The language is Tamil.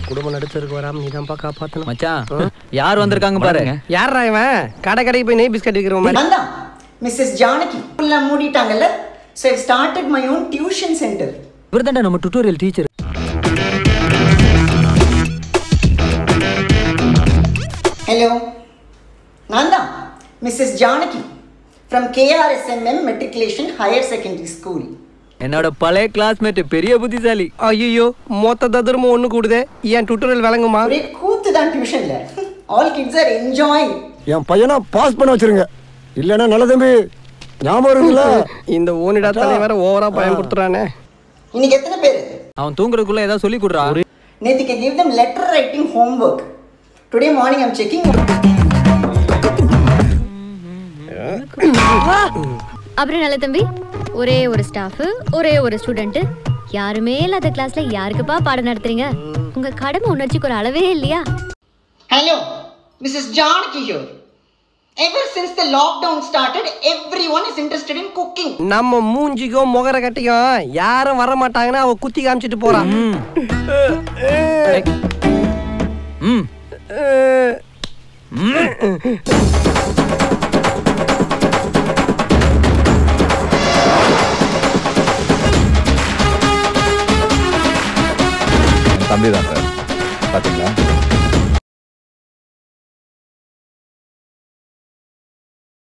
குடும்பம் நடுத்தருக்கு வராம நீ தான்ப்பா காப்பாத்தணும் மச்சான் யார் வந்திருக்காங்க பாரு யாரா இவன் கடை கடைக்கு போய் நெய் பிஸ்கட் விற்கிற மாதிரி நான் தான் மிஸ்ஸஸ் ஜானகி ஃபுல்லாக மூடிட்டாங்கல்ல so I started my own tuition centre இவர்தான்டா நம்ம டுட்டோரியல் டீச்சர் ஹலோ நான் தான் Mrs Janaki from KRSMM matriculation higher secondary school என்னோட பழைய கிளாஸ்மேட் பெரிய புத்திசாலி ஐயோ மொத்த ததுரமும் ஒண்ணு கூடுதே ஏன் டுட்டோரியல் விளங்குமா ஒரே கூத்து தான் டியூஷன்ல ஆல் கிட்ஸ் ஆர் என்ஜாயிங் என் பையனை பாஸ் பண்ண வச்சிருங்க இல்லைன்னா நல்ல தம்பி ஞாபகம் இருக்குல்ல இந்த ஓனிடா தலைவர ஓவரா பயன்படுத்துறானே இன்னைக்கு எத்தனை பேர் அவன் தூங்குறதுக்குள்ள ஏதாவது சொல்லி கொடுறா நேற்றுக்கு give them letter writing homework today morning I'm checking அப்புறம் நல்ல தம்பி ஒரே ஒரு ஸ்டாஃப் ஒரே ஒரு ஸ்டூடெண்ட் யாருமே இல்லாத கிளாஸ்ல யாருக்குப்பா பாடம் நடத்துறீங்க உங்க கடமை உணர்ச்சிக்கு ஒரு அளவே இல்லையா hello Mrs Janaki here ever since the lockdown started everyone is interested in cooking நம்ம மூஞ்சிக்கும் முகர கட்டிக்கும் யாரும் வர மாட்டாங்கன்னா அவ குத்தி காமிச்சிட்டு போறான் ம் தம்பி தான் சார் பார்த்தீங்களா